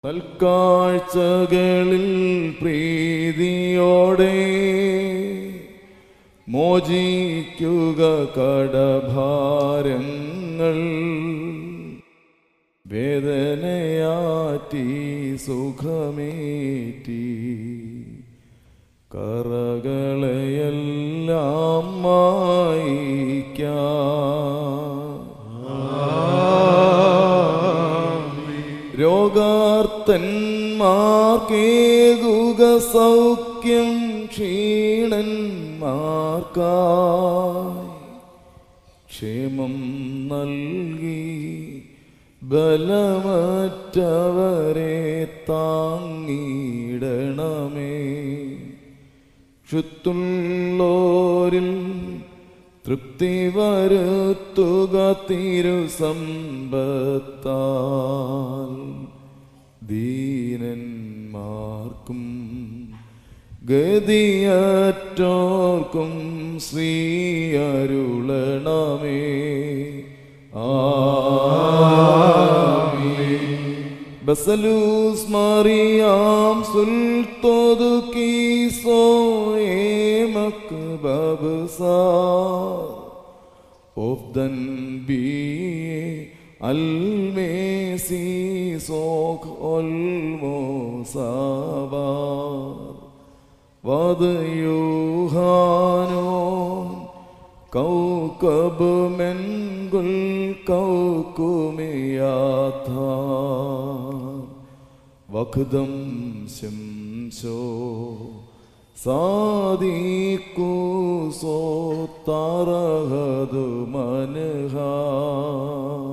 നൽക്കാഴ്ചകളിൽ പ്രീതിയോടെ മോചിക്കുക കടഭാരങ്ങൾ വേദനയാറ്റി സുഖമേറ്റി കറകളെയെല്ലാം മായിക്കാം രോഗാർത്തന്മാർക്കേകുക സൗഖ്യം ക്ഷീണന്മാർക്കായി ക്ഷേമം നൽകി ബലമറ്റവരെ താങ്ങിടണമേ ക്ഷുത്തുള്ളോരിൽ തൃപ്തി വരുത്തുക തിരുസമ്പത്താൽ ദീനന്മാർക്കും ഗതിയറ്റോർക്കും ശ്രീ അരുളണമേ ബസലൂസ് മറിയാം സുൽത്തോതു കീസോയേ മക്ക് ബബസാർ ഓഫ്ദൻ ബി അൽമേസി സോഖ് ഒൽമോസാബാർ വദയൂഹാനോ കൗകബ് മെൻഗുൽ കൗകുമിയാഥ വഖദം ശംശോ സാദിക്കു സോ താരഹദു മനഹാ